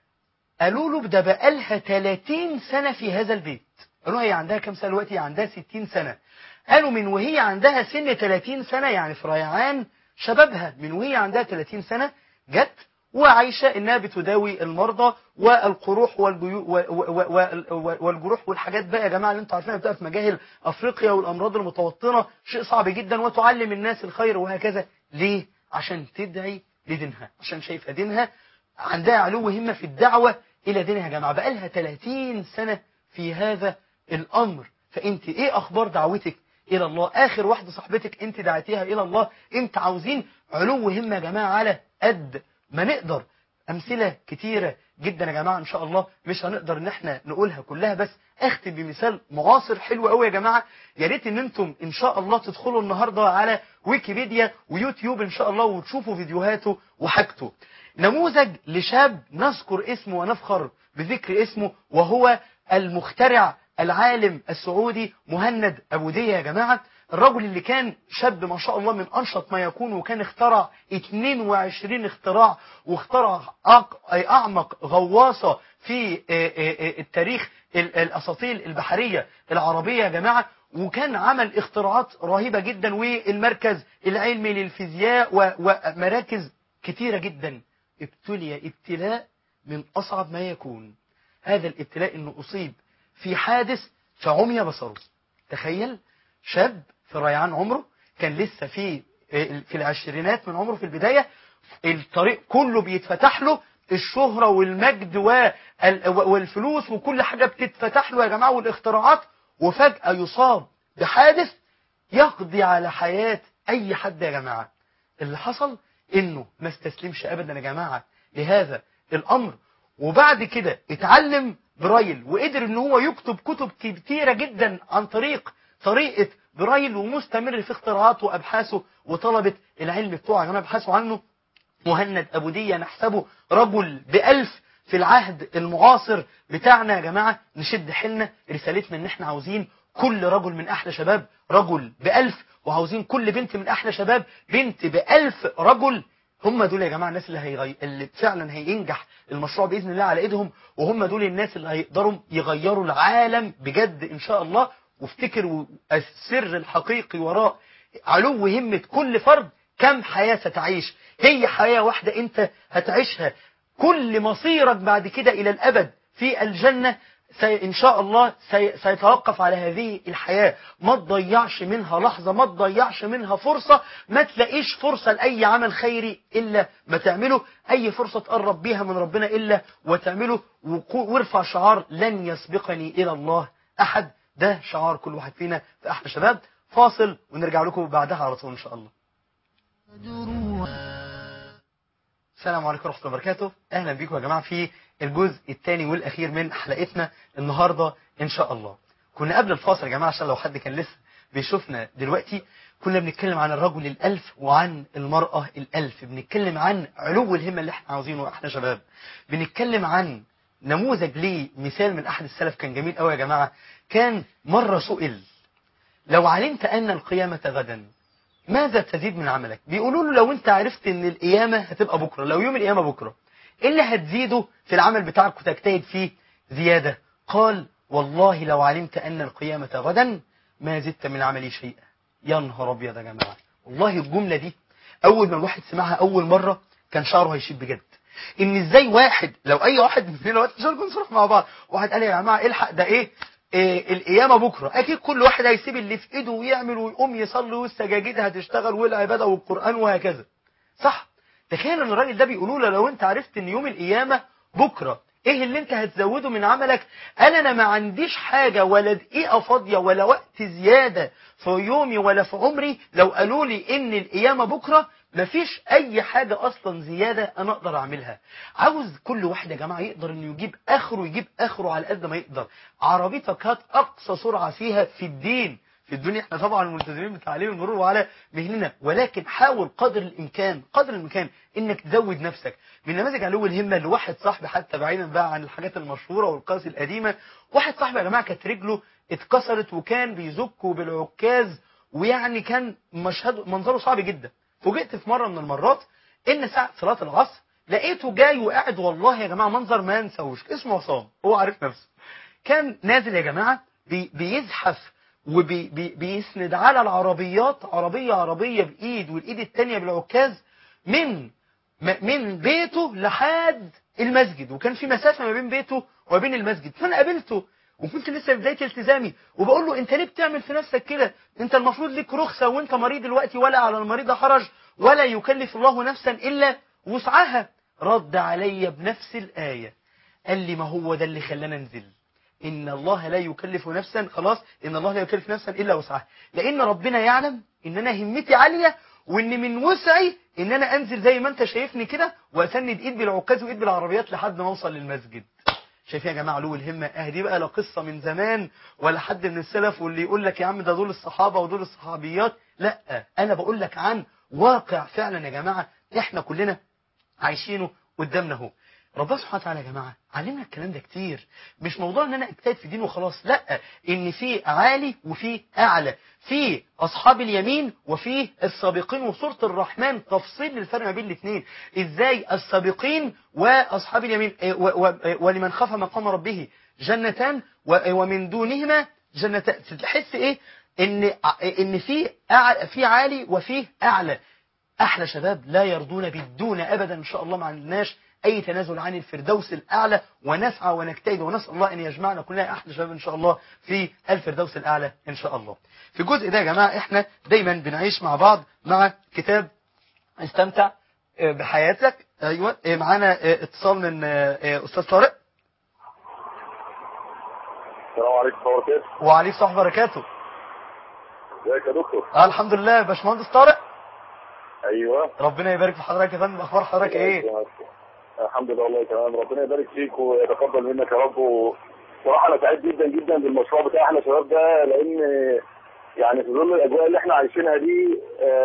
S2: قالوا له ده بقالها 30 سنة في هذا البيت قالوا هي عندها كام سنة دلوقتي عندها 60 سنة قالوا من وهي عندها سن 30 سنة يعني في ريعان شبابها من وهي عندها 30 سنة جت وعايشة إنها بتداوي المرضى والقروح والجيو و- و- و- و- والجروح والحاجات بقى يا جماعة اللي انتوا عارفينها بتبقى في مجاهل أفريقيا والأمراض المتوطنة شيء صعب جدا وتعلم الناس الخير وهكذا ليه؟ عشان تدعي لدينها عشان شايفة دينها عندها علو همة في الدعوة إلى دينها يا جماعة بقالها 30 سنة في هذا الأمر فأنت إيه أخبار دعوتك إلى الله آخر واحدة صاحبتك أنت دعتيها إلى الله أنت عاوزين علو همة يا جماعة على قد ما نقدر أمثلة كتيرة جدا يا جماعة إن شاء الله مش هنقدر إن احنا نقولها كلها بس أختم بمثال معاصر حلو قوي يا جماعة يا ريت إن أنتم إن شاء الله تدخلوا النهاردة على ويكيبيديا ويوتيوب إن شاء الله وتشوفوا فيديوهاته وحاجته نموذج لشاب نذكر اسمه ونفخر بذكر اسمه وهو المخترع العالم السعودي مهند أبو دية يا جماعة الرجل اللي كان شاب ما شاء الله من أنشط ما يكون وكان اخترع 22 اختراع واخترع أق- أي أعمق غواصة في آه، آه، آه، التاريخ ال- الأساطيل البحرية العربية يا جماعة وكان عمل اختراعات رهيبة جدا والمركز العلمي للفيزياء و- ومراكز كتيرة جدا ابتلي ابتلاء من أصعب ما يكون هذا الابتلاء انه اصيب في حادث فعمي بصره تخيل شاب في ريعان عمره كان لسه في في العشرينات من عمره في البداية الطريق كله بيتفتح له الشهرة والمجد وال- والفلوس وكل حاجة بتتفتح له يا جماعة والاختراعات وفجأة يصاب بحادث يقضي على حياة أي حد يا جماعة اللي حصل انه ما استسلمش ابدا يا جماعة لهذا الامر وبعد كده اتعلم برايل وقدر ان هو يكتب كتب كتيرة جدا عن طريق طريقة برايل ومستمر في اختراعاته وابحاثه وطلبه العلم بتوعه يا جماعه ابحثوا عنه مهند ابو ديه نحسبه رجل بألف في العهد المعاصر بتاعنا يا جماعه نشد حيلنا رسالتنا ان احنا عاوزين كل رجل من احلى شباب رجل بألف وعاوزين كل بنت من احلى شباب بنت بألف رجل هم دول يا جماعه الناس اللي هيغي... اللي فعلا هينجح المشروع باذن الله على ايدهم وهم دول الناس اللي هيقدروا يغيروا العالم بجد ان شاء الله وافتكروا السر الحقيقي وراء علو همه كل فرد كم حياه ستعيش هي حياه واحده انت هتعيشها كل مصيرك بعد كده الى الابد في الجنه سي إن شاء الله سي سيتوقف على هذه الحياة ما تضيعش منها لحظة ما تضيعش منها فرصة ما تلاقيش فرصة لأي عمل خيري إلا ما تعمله أي فرصة تقرب بيها من ربنا إلا وتعمله وارفع شعار لن يسبقني إلى الله أحد ده شعار كل واحد فينا في أحلى شباب فاصل ونرجع لكم بعدها على طول إن شاء الله السلام عليكم ورحمة الله وبركاته أهلا بكم يا جماعة في الجزء الثاني والأخير من حلقتنا النهاردة إن شاء الله كنا قبل الفاصل يا جماعة عشان لو حد كان لسه بيشوفنا دلوقتي كنا بنتكلم عن الرجل الألف وعن المرأة الألف بنتكلم عن علو الهمة اللي احنا عاوزينه احنا شباب بنتكلم عن نموذج ليه مثال من أحد السلف كان جميل قوي يا جماعة كان مرة سئل لو علمت أن القيامة غدا ماذا تزيد من عملك بيقولوا له لو انت عرفت ان القيامة هتبقى بكرة لو يوم القيامة بكرة ايه اللي هتزيده في العمل بتاعك وتجتهد فيه زيادة قال والله لو علمت ان القيامة غدا ما زدت من عملي شيئا يا نهار ابيض يا جماعة والله الجملة دي اول ما الواحد سمعها اول مرة كان شعره هيشيب بجد ان ازاي واحد لو اي واحد مننا دلوقتي مش هنكون نصرف مع بعض واحد قال يا جماعة الحق ده ايه إيه القيامة بكرة أكيد كل واحد هيسيب اللي في إيده ويعمل ويقوم يصلي والسجاجيد هتشتغل والعبادة والقرآن وهكذا صح تخيل ان الراجل ده بيقولوا له لو انت عرفت ان يوم القيامة بكرة ايه اللي انت هتزوده من عملك قال انا ما عنديش حاجة ولا دقيقة فاضية ولا وقت زيادة في يومي ولا في عمري لو قالوا لي ان القيامة بكرة مفيش اي حاجة اصلا زيادة انا اقدر اعملها عاوز كل واحد يا جماعة يقدر انه يجيب اخره يجيب اخره على قد ما يقدر عربيتك هات اقصى سرعة فيها في الدين في الدنيا احنا طبعا ملتزمين بتعليم المرور وعلى مهلنا ولكن حاول قدر الامكان قدر الامكان انك تزود نفسك من نماذج علو الهمه لواحد صاحبي حتى بعيدا بقى عن الحاجات المشهوره والقصص القديمه واحد صاحبي يا جماعه كانت رجله اتكسرت وكان بيزكه بالعكاز ويعني كان مشهد منظره صعب جدا فوجئت في مره من المرات ان ساعه صلاه العصر لقيته جاي وقاعد والله يا جماعه منظر ما انساهوش اسمه عصام هو عارف نفسه كان نازل يا جماعه بي بيزحف وبيسند على العربيات عربية عربية بإيد والإيد التانية بالعكاز من من بيته لحد المسجد وكان في مسافة ما بين بيته وما بين المسجد فأنا قابلته وكنت لسه في بداية التزامي وبقول له انت ليه بتعمل في نفسك كده انت المفروض ليك رخصة وانت مريض دلوقتي ولا على المريض حرج ولا يكلف الله نفسا إلا وسعها رد علي بنفس الآية قال لي ما هو ده اللي خلانا انزل إن الله لا يكلف نفسا خلاص إن الله لا يكلف نفسا إلا وسعها لأن ربنا يعلم إن أنا همتي عالية وإن من وسعي إن أنا أنزل زي ما أنت شايفني كده وأسند إيد بالعكاز وإيد بالعربيات لحد ما أوصل للمسجد شايفين يا جماعة علو الهمة أهدي بقى لا قصة من زمان ولا حد من السلف واللي يقول لك يا عم ده دول الصحابة ودول الصحابيات لا أنا بقول لك عن واقع فعلا يا جماعة إحنا كلنا عايشينه قدامنا اهو ربنا سبحانه وتعالى يا جماعة علمنا الكلام ده كتير مش موضوع ان انا اجتهد في دين وخلاص لا ان في عالي وفي اعلى في اصحاب اليمين وفي السابقين وسورة الرحمن تفصيل للفرق ما بين الاثنين ازاي السابقين واصحاب اليمين ولمن خاف مقام ربه جنتان ومن دونهما جنتان تحس ايه ان ان في في عالي وفي اعلى احلى شباب لا يرضون بالدون ابدا ان شاء الله ما عندناش أي تنازل عن الفردوس الأعلى ونسعى ونجتهد ونسأل الله أن يجمعنا كلنا أحلى شباب إن شاء الله في الفردوس الأعلى إن شاء الله في الجزء ده يا جماعة إحنا دايما بنعيش مع بعض مع كتاب استمتع بحياتك أيوة معانا اتصال من أستاذ طارق
S3: السلام عليكم ورحمة الله وبركاته
S2: وعليكم السلام وبركاته
S3: ازيك يا دكتور
S2: آه الحمد لله باشمهندس طارق
S3: ايوه
S2: ربنا يبارك في حضرتك يا فندم اخبار حضرتك ايه
S3: الحمد لله والله تمام ربنا يبارك فيك ويتقبل منك يا رب وصراحه انا سعيد جدا جدا بالمشروع بتاع احنا شباب ده لان يعني في ظل الاجواء اللي احنا عايشينها دي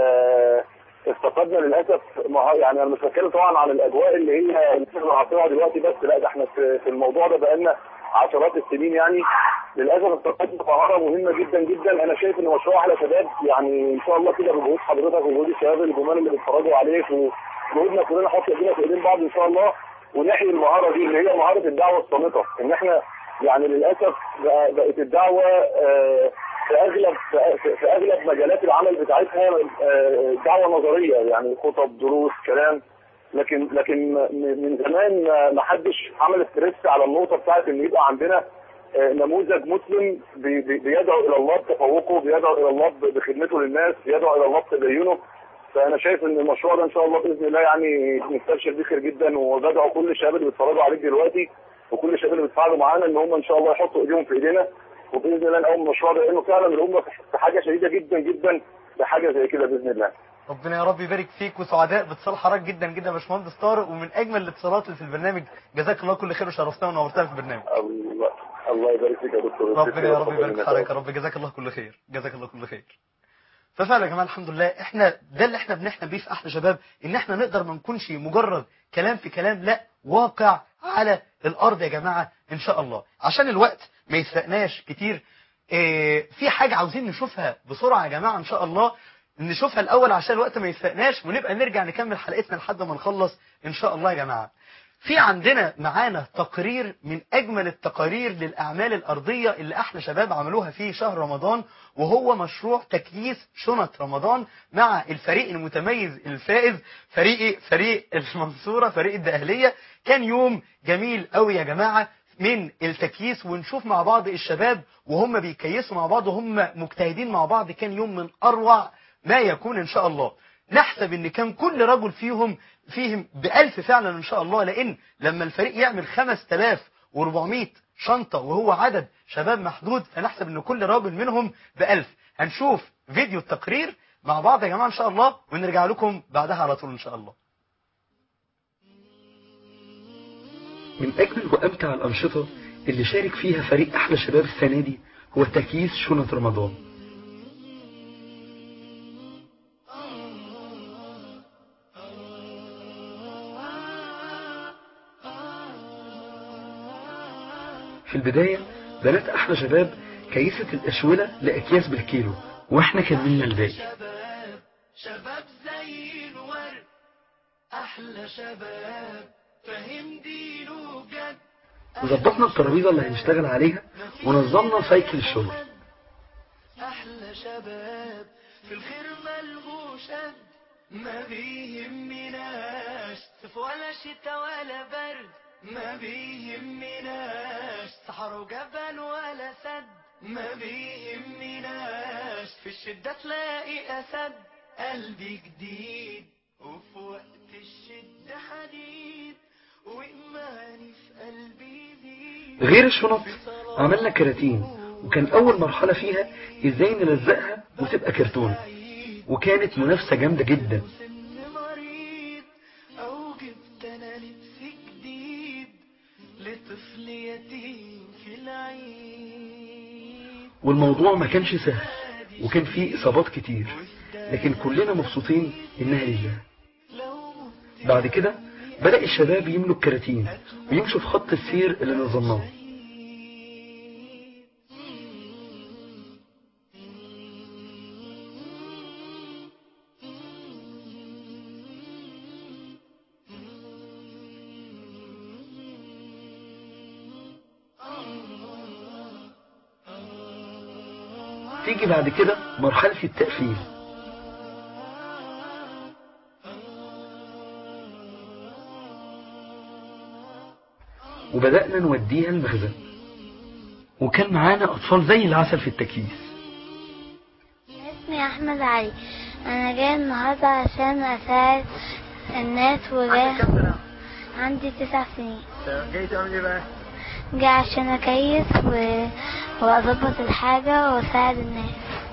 S3: آه، افتقدنا للاسف مه- يعني انا مش بتكلم طبعا عن الاجواء اللي هي اللي احنا عاصرها دلوقتي بس لا ده احنا في في الموضوع ده بقالنا عشرات السنين يعني للاسف افتقدنا مهاره مهمه جدا جدا انا شايف ان مشروع احلى شباب يعني ان شاء الله كده بجهود حضرتك وجهود الشباب الجمال اللي بيتفرجوا عليك وجهودنا كلنا نحط ايدينا في ايدين بعض ان شاء الله ونحيي المهاره دي اللي هي مهاره الدعوه الصامته ان احنا يعني للاسف بقى- بقت الدعوه آه، في اغلب في- في اغلب مجالات العمل بتاعتها آه، دعوه نظريه يعني خطب دروس كلام لكن لكن م- من زمان ما- ما حدش عمل ستريس على النقطه بتاعت ان يبقى عندنا آه، نموذج مسلم بي- بي- بيدعو الى الله بتفوقه بيدعو الى الله ب- بخدمته للناس بيدعو الى الله بتدينه فانا شايف ان المشروع ده ان شاء الله باذن الله يعني نستبشر بيه خير جدا وبدعو كل الشباب اللي بيتفرجوا عليك دلوقتي وكل الشباب اللي بيتفاعلوا معانا ان هم ان شاء الله يحطوا ايديهم في ايدينا وباذن الله نقوم المشروع ده لانه فعلا الامه في حاجه شديده جدا جدا لحاجه زي كده باذن الله.
S2: ربنا يا رب يبارك فيك وسعداء باتصال حضرتك جدا جدا يا باشمهندس طارق ومن اجمل الاتصالات اللي في البرنامج جزاك الله كل خير وشرفتنا ونورتنا في البرنامج
S3: الله الله يبارك فيك يا دكتور
S2: ربنا يا رب يبارك في حضرتك يا رب جزاك الله كل خير جزاك الله كل خير ففعلا يا جماعه الحمد لله احنا ده اللي احنا بنحلم بيه في احلى شباب ان احنا نقدر ما نكونش مجرد كلام في كلام لا واقع على الارض يا جماعه ان شاء الله عشان الوقت ما يسرقناش كتير اه في حاجه عاوزين نشوفها بسرعه يا جماعه ان شاء الله نشوفها الاول عشان الوقت ما يسرقناش ونبقى نرجع نكمل حلقتنا لحد ما نخلص ان شاء الله يا جماعه في عندنا معانا تقرير من اجمل التقارير للاعمال الارضيه اللي احلى شباب عملوها في شهر رمضان وهو مشروع تكييس شنط رمضان مع الفريق المتميز الفائز فريق فريق المنصوره فريق الدقهليه كان يوم جميل قوي يا جماعه من التكييس ونشوف مع بعض الشباب وهم بيكيسوا مع بعض وهم مجتهدين مع بعض كان يوم من اروع ما يكون ان شاء الله نحسب ان كان كل رجل فيهم فيهم بألف فعلا ان شاء الله لان لما الفريق يعمل 5400 شنطة وهو عدد شباب محدود فنحسب ان كل راجل منهم بألف هنشوف فيديو التقرير مع بعض يا جماعة ان شاء الله ونرجع لكم بعدها على طول ان شاء الله
S4: من أجمل وأمتع الأنشطة اللي شارك فيها فريق أحلى شباب السنة دي هو تكييس شنط رمضان في البداية بنات أحلى شباب كيست الأشولة لأكياس بالكيلو وإحنا كملنا الباقي
S1: شباب شباب زي الورد احلى شباب فاهم دينه بجد
S4: ظبطنا الترابيزة اللي هنشتغل عليها ونظمنا سايكل الشغل
S1: احلى شباب في الخير ملهوش قد ما بيهمناش صيف ولا شتا ولا برد ما بيهمناش صحراء وجبل ولا سد ما بيهمناش في الشدة تلاقي أسد قلبي جديد وفي وقت الشدة حديد وإيماني في قلبي يزيد
S4: غير الشنط عملنا كراتين وكان أول مرحلة فيها إزاي نلزقها وتبقى كرتون وكانت منافسة جامدة جدا
S1: سن مريض او جبت انا لبس جديد لطفل يتيم في العيد
S4: والموضوع ما كانش سهل وكان فيه إصابات كتير لكن كلنا مبسوطين إنها لله
S1: لو
S4: بعد كده بدأ الشباب يملوا الكراتين ويمشوا في خط السير اللي نظمناه تيجي بعد كده مرحلة التقفيل وبدأنا نوديها المخزن وكان معانا أطفال زي العسل في التكييس
S5: اسمي احمد علي انا جاي النهارده عشان اساعد الناس وجاي عندي تسع سنين
S2: جاي تعمل ايه بقى؟
S5: جاي عشان اكيس و... واظبط الحاجه واساعد الناس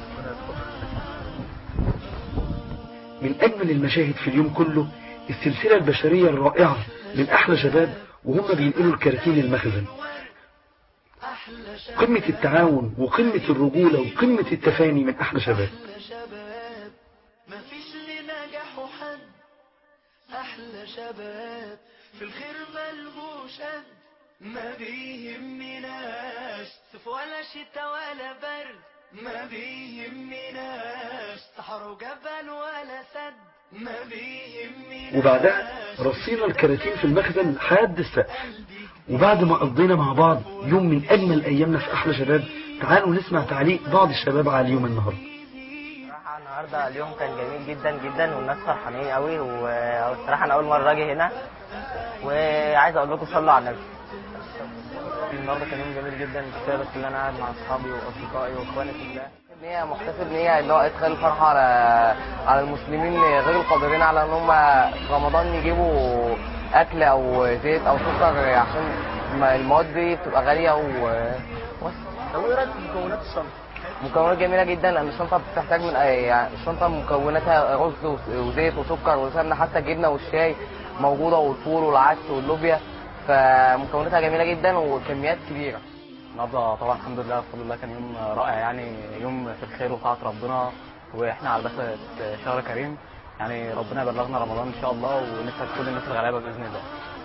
S4: من أجمل المشاهد في اليوم كله السلسلة البشرية الرائعة من أحلى شباب وهم بينقلوا الكراتين المخزن
S1: احلى
S4: قمة التعاون وقمة الرجولة وقمة التفاني من أحلى شباب
S1: أحلى شباب مفيش لنجاحه حد أحلى شباب في الخير ملهوش قد ما بيهمناش صيف ولا شتا ولا برد ما بيهمناش صحراء وجبل ولا سد ما بيهمناش
S4: وبعدها رصينا الكراتين في المخزن لحد السقف وبعد ما قضينا مع بعض يوم من أجمل أيامنا في أحلى شباب تعالوا نسمع تعليق بعض الشباب على اليوم النهاردة
S6: بصراحة النهاردة اليوم كان جميل جدا جدا والناس فرحانين قوي والصراحة أنا أول مرة أجي هنا وعايز أقول لكم صلوا على النبي النهاردة كان يوم جميل جدا كفاية بس إن أنا قاعد مع أصحابي وأصدقائي وإخواني في الله إن هي محتفل إن هي اللي هو إدخال الفرحة على على المسلمين غير القادرين على إن هم في رمضان يجيبوا أكل أو زيت أو سكر عشان المواد دي بتبقى غالية و بس
S2: طب ايه رايك في مكونات الشنطه؟
S6: مكونات جميلة جدا لأن الشنطة بتحتاج من يعني الشنطة مكوناتها رز وس- وزيت وسكر وسمنة حتى الجبنة والشاي موجودة والفول والعدس واللوبيا فمكوناتها جميلة جدا وكميات كبيرة النهارده طبعا الحمد لله بفضل الله كان يوم رائع يعني يوم في الخير وطاعة ربنا واحنا على بسمة شهر كريم يعني ربنا يبلغنا رمضان ان شاء الله ونسعد كل الناس الغلابة بإذن الله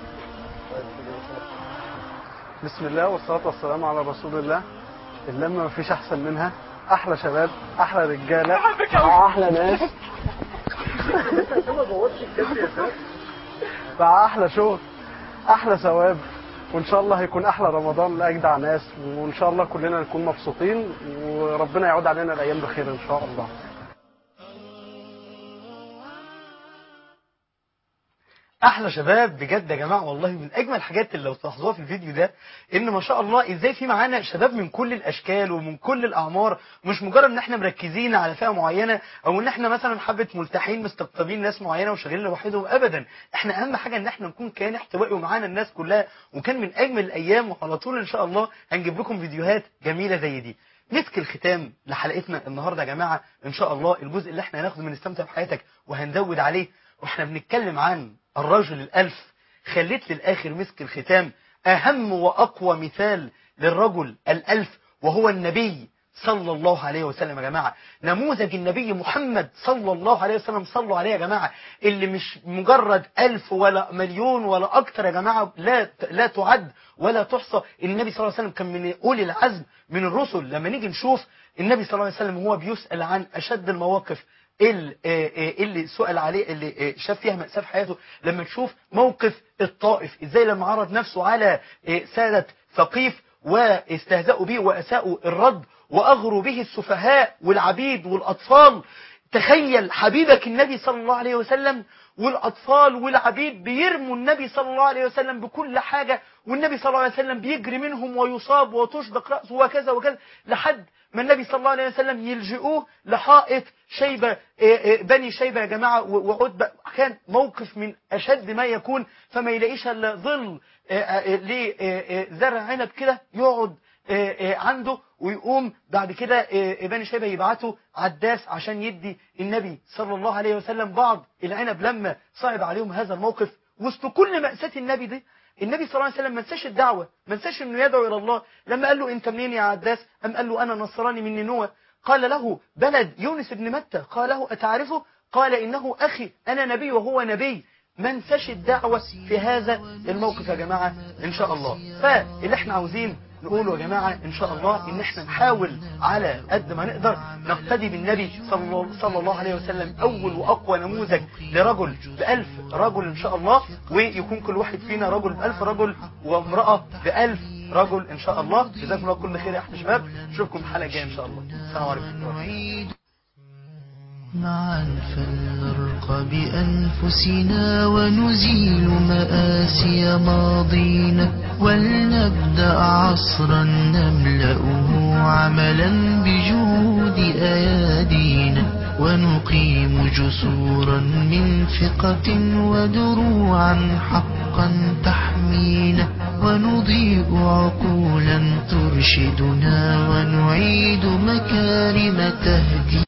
S7: بسم الله والصلاة والسلام على رسول الله اللمة مفيش أحسن منها أحلى شباب أحلى رجالة أحلى ناس مع أحلى شغل أحلى ثواب وإن شاء الله هيكون أحلى رمضان لأجدع ناس وإن شاء الله كلنا نكون مبسوطين وربنا يعود علينا الأيام بخير إن شاء الله
S2: احلى شباب بجد يا جماعه والله من اجمل الحاجات اللي لو تلاحظوها في الفيديو ده ان ما شاء الله ازاي في معانا شباب من كل الاشكال ومن كل الاعمار مش مجرد ان احنا مركزين على فئه معينه او ان احنا مثلا حبه ملتحين مستقطبين ناس معينه وشغالين لوحدهم ابدا احنا اهم حاجه ان احنا نكون كيان احتوائي ومعانا الناس كلها وكان من اجمل الايام وعلى طول ان شاء الله هنجيب لكم فيديوهات جميله زي دي مسك الختام لحلقتنا النهارده يا جماعه ان شاء الله الجزء اللي احنا هناخده من استمتع بحياتك وهنزود عليه واحنا بنتكلم عن الرجل الألف خليت للآخر مسك الختام أهم وأقوى مثال للرجل الألف وهو النبي صلى الله عليه وسلم يا جماعة نموذج النبي محمد صلى الله عليه وسلم صلوا عليه يا جماعة اللي مش مجرد ألف ولا مليون ولا أكتر يا جماعة لا لا تعد ولا تحصى النبي صلى الله عليه وسلم كان من أولي العزم من الرسل لما نيجي نشوف النبي صلى الله عليه وسلم هو بيسأل عن أشد المواقف اللي, اللي سئل عليه اللي شاف فيها مأساة في حياته لما تشوف موقف الطائف ازاي لما عرض نفسه على سادة ثقيف واستهزأوا به وأساءوا الرد وأغروا به السفهاء والعبيد والأطفال تخيل حبيبك النبي صلى الله عليه وسلم والأطفال والعبيد بيرموا النبي صلى الله عليه وسلم بكل حاجة والنبي صلى الله عليه وسلم بيجري منهم ويصاب وتشدق رأسه وكذا وكذا لحد ما النبي صلى الله عليه وسلم يلجئوه لحائط شيبة بني شيبة يا جماعة وعتبة كان موقف من أشد ما يكون فما يلاقيش الا ظل لزرع عنب كده يقعد عنده ويقوم بعد كده بني شيبة يبعتوا عداس عشان يدي النبي صلى الله عليه وسلم بعض العنب لما صعب عليهم هذا الموقف وسط كل مأساة النبي دي النبي صلى الله عليه وسلم ما نساش الدعوة ما نساش انه يدعو الى الله لما قال له انت منين يا عداس ام قال له انا نصراني من نينوى قال له بلد يونس بن متى قال له اتعرفه قال انه اخي انا نبي وهو نبي ما نساش الدعوة في هذا الموقف يا جماعة ان شاء الله فاللي احنا عاوزين نقوله يا جماعة ان شاء الله ان احنا نحاول على قد ما نقدر نقتدي بالنبي صلى صلى الله عليه وسلم اول واقوى نموذج لرجل بألف رجل ان شاء الله ويكون كل واحد فينا رجل بألف رجل وامرأة بألف رجل ان شاء الله جزاكم الله كل خير يا احلى شباب نشوفكم الحلقة الجاية ان شاء الله السلام عليكم
S1: معا فلنرق بأنفسنا ونزيل مآسي ماضينا ولنبدأ عصرا نملأه عملا بجهود أيادينا ونقيم جسورا من ثقة ودروعا حقا تحمينا ونضيء عقولا ترشدنا ونعيد مكارم تهدي